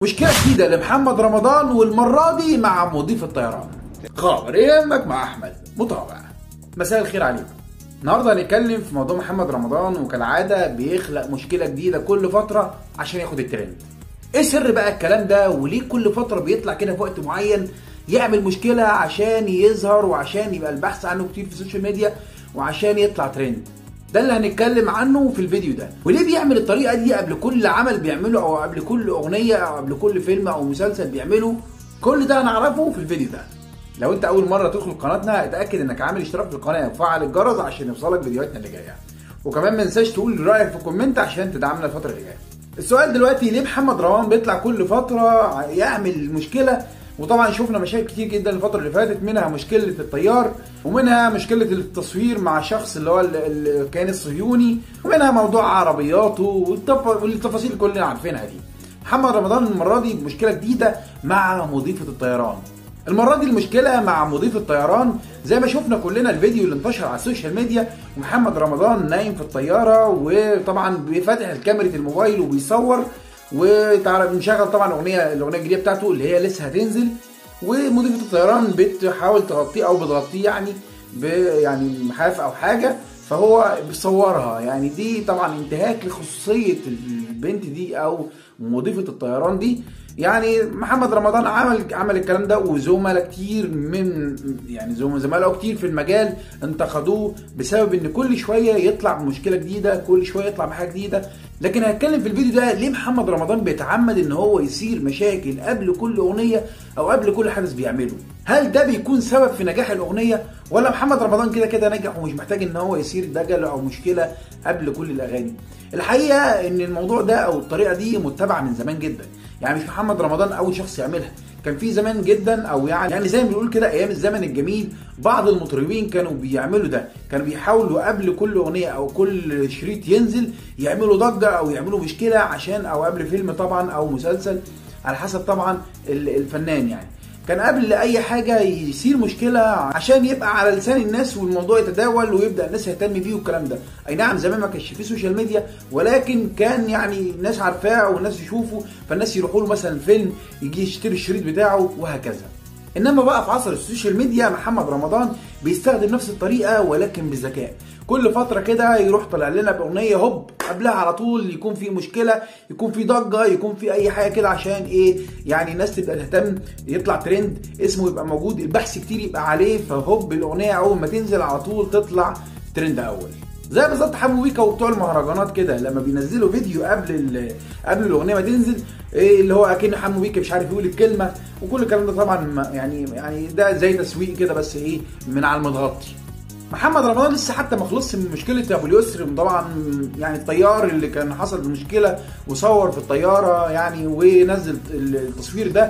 مشكلة جديدة لمحمد رمضان والمرة دي مع مضيف الطيران خبر يهمك مع أحمد مطاوع مساء الخير عليكم النهارده هنتكلم في موضوع محمد رمضان وكالعادة بيخلق مشكلة جديدة كل فترة عشان ياخد الترند ايه سر بقى الكلام ده وليه كل فترة بيطلع كده في وقت معين يعمل مشكلة عشان يظهر وعشان يبقى البحث عنه كتير في السوشيال ميديا وعشان يطلع ترند ده اللي هنتكلم عنه في الفيديو ده وليه بيعمل الطريقه دي قبل كل عمل بيعمله او قبل كل اغنيه او قبل كل فيلم او مسلسل بيعمله كل ده هنعرفه في الفيديو ده لو انت اول مره تدخل قناتنا اتاكد انك عامل اشتراك في القناه وفعل الجرس عشان يوصلك فيديوهاتنا اللي جايه وكمان ما تنساش تقول رايك في الكومنت عشان تدعمنا الفتره اللي جايه السؤال دلوقتي ليه محمد رمضان بيطلع كل فتره يعمل مشكله وطبعا شفنا مشاكل كتير جدا الفتره اللي فاتت منها مشكله الطيار ومنها مشكله التصوير مع شخص اللي هو اللي كان الصهيوني ومنها موضوع عربياته والتفاصيل اللي كلنا عارفينها دي محمد رمضان المره دي مشكله جديده مع مضيفه الطيران المرة دي المشكلة مع مضيف الطيران زي ما شفنا كلنا الفيديو اللي انتشر على السوشيال ميديا ومحمد رمضان نايم في الطيارة وطبعا بيفتح الكاميرا الموبايل وبيصور وتعالى بنشغل طبعا اغنيه الاغنيه الجديده بتاعته اللي هي لسه هتنزل ومضيفه الطيران بتحاول تغطيه او بتغطيه يعني ب يعني محاف او حاجه فهو بيصورها يعني دي طبعا انتهاك لخصوصيه البنت دي او مضيفه الطيران دي يعني محمد رمضان عمل عمل الكلام ده وزملاء كتير من يعني زملاء كتير في المجال انتقدوه بسبب ان كل شويه يطلع بمشكله جديده كل شويه يطلع بحاجه جديده لكن هتكلم في الفيديو ده ليه محمد رمضان بيتعمد ان هو يثير مشاكل قبل كل اغنيه او قبل كل حدث بيعمله هل ده بيكون سبب في نجاح الاغنيه ولا محمد رمضان كده كده نجح ومش محتاج ان هو يثير دجل او مشكله قبل كل الاغاني الحقيقه ان الموضوع ده او الطريقه دي متبعه من زمان جدا يعني مش محمد رمضان اول شخص يعملها كان في زمان جدا او يعني يعني زي ما بنقول كده ايام الزمن الجميل بعض المطربين كانوا بيعملوا ده كانوا بيحاولوا قبل كل اغنيه او كل شريط ينزل يعملوا ضجه او يعملوا مشكله عشان او قبل فيلم طبعا او مسلسل على حسب طبعا الفنان يعني كان قبل اي حاجه يصير مشكله عشان يبقى على لسان الناس والموضوع يتداول ويبدا الناس تهتم بيه والكلام ده اي نعم زمان ما كانش فيه سوشيال ميديا ولكن كان يعني الناس عارفاه والناس يشوفوا فالناس يروحوا له مثلا فيلم يجي يشتري الشريط بتاعه وهكذا انما بقى في عصر السوشيال ميديا محمد رمضان بيستخدم نفس الطريقه ولكن بذكاء كل فتره كده يروح طالع لنا باغنيه هوب قبلها على طول يكون في مشكله يكون في ضجه يكون في اي حاجه كده عشان ايه يعني الناس تبقى تهتم يطلع ترند اسمه يبقى موجود البحث كتير يبقى عليه فهوب الاغنيه اول ما تنزل على طول تطلع ترند اول زي بالظبط حمو بيكا وبتوع المهرجانات كده لما بينزلوا فيديو قبل قبل الاغنيه ما تنزل إيه اللي هو اكن حمو بيكا مش عارف يقول الكلمه وكل الكلام ده طبعا يعني يعني ده زي تسويق كده بس ايه من على المتغطي محمد رمضان لسه حتى ما خلصش من مشكله ابو اليسر طبعا يعني الطيار اللي كان حصل مشكله وصور في الطياره يعني ونزل التصوير ده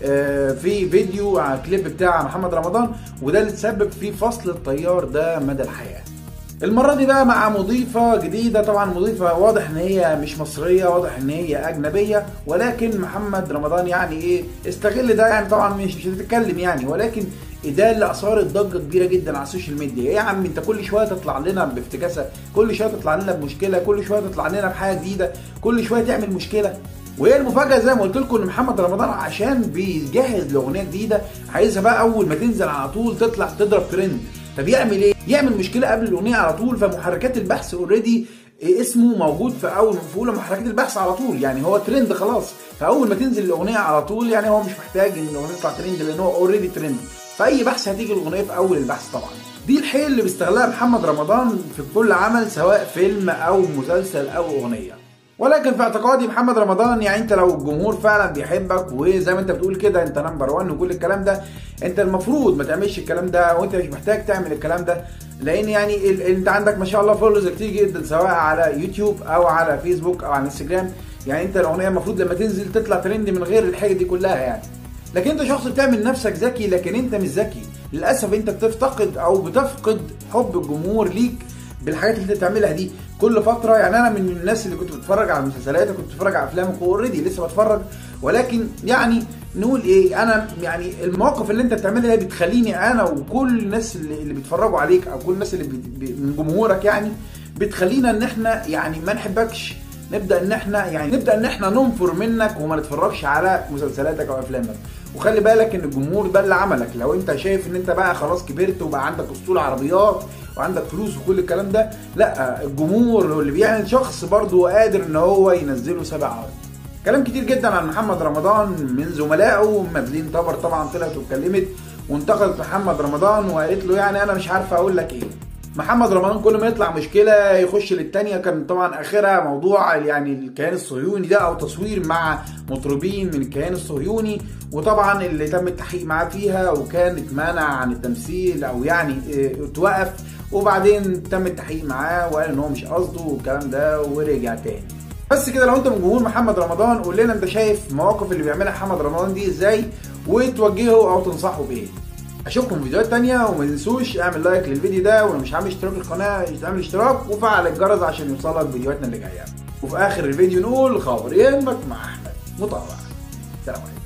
في فيديو على الكليب بتاع محمد رمضان وده اللي تسبب في فصل الطيار ده مدى الحياه المرة دي بقى مع مضيفة جديدة طبعا مضيفة واضح ان هي مش مصرية واضح ان هي اجنبية ولكن محمد رمضان يعني ايه استغل ده يعني طبعا مش مش هتتكلم يعني ولكن ده اللي اثارت ضجه كبيره جدا على السوشيال ميديا ايه يا عم انت كل شويه تطلع لنا بافتكاسه كل شويه تطلع لنا بمشكله كل شويه تطلع لنا بحاجه جديده كل شويه تعمل مشكله وهي المفاجاه زي ما قلت لكم ان محمد رمضان عشان بيجهز لاغنيه جديده عايزها بقى اول ما تنزل على طول تطلع تضرب ترند طب يعمل ايه يعمل مشكله قبل الاغنيه على طول فمحركات البحث اوريدي اسمه موجود في اول في اولى محركات البحث على طول يعني هو ترند خلاص فاول ما تنزل الاغنيه على طول يعني هو مش محتاج ان الاغنيه تطلع ترند لان هو اوريدي ترند فاي بحث هتيجي الاغنيه في اول البحث طبعا دي الحيل اللي بيستغلها محمد رمضان في كل عمل سواء فيلم او مسلسل او اغنيه ولكن في اعتقادي محمد رمضان يعني انت لو الجمهور فعلا بيحبك وزي ما انت بتقول كده انت نمبر 1 وكل الكلام ده انت المفروض ما تعملش الكلام ده وانت مش محتاج تعمل الكلام ده لان يعني ال... انت عندك ما شاء الله فولورز كتير جدا سواء على يوتيوب او على فيسبوك او على انستجرام يعني انت الاغنيه المفروض لما تنزل تطلع ترند من غير الحاجه دي كلها يعني لكن انت شخص بتعمل نفسك ذكي لكن انت مش ذكي للاسف انت بتفتقد او بتفقد حب الجمهور ليك بالحاجات اللي انت بتعملها دي كل فتره يعني انا من الناس اللي كنت بتفرج على مسلسلات كنت بتفرج على افلام اوريدي لسه بتفرج ولكن يعني نقول ايه انا يعني المواقف اللي انت بتعملها دي بتخليني انا وكل الناس اللي, اللي بيتفرجوا عليك او كل الناس اللي بي من جمهورك يعني بتخلينا ان احنا يعني ما نحبكش نبدا ان احنا يعني نبدا ان احنا ننفر منك وما نتفرجش على مسلسلاتك او افلامك وخلي بالك ان الجمهور ده اللي عملك لو انت شايف ان انت بقى خلاص كبرت وبقى عندك اسطول عربيات وعندك فلوس وكل الكلام ده لا الجمهور اللي بيعمل شخص برضه قادر ان هو ينزله سبع عرض كلام كتير جدا عن محمد رمضان من زملائه مدلين طبر طبعا طلعت واتكلمت وانتقدت محمد رمضان وقالت له يعني انا مش عارفه اقول لك ايه محمد رمضان كل ما يطلع مشكله يخش للتانيه كان طبعا اخرها موضوع يعني الكيان الصهيوني ده او تصوير مع مطربين من الكيان الصهيوني وطبعا اللي تم التحقيق معاه فيها وكان اتمنع عن التمثيل او يعني اه، اتوقف وبعدين تم التحقيق معاه وقال ان هو مش قصده والكلام ده ورجع تاني بس كده لو انت من جمهور محمد رمضان قول لنا انت شايف المواقف اللي بيعملها محمد رمضان دي ازاي وتوجهه او تنصحه بايه اشوفكم في فيديوهات تانية وما تنسوش اعمل لايك للفيديو ده ولو مش عامل اشتراك للقناة اعمل اشتراك وفعل الجرس عشان يوصلك فيديوهاتنا اللي جاية وفي اخر الفيديو نقول خبر يهمك مع احمد مطاوع سلام عليكم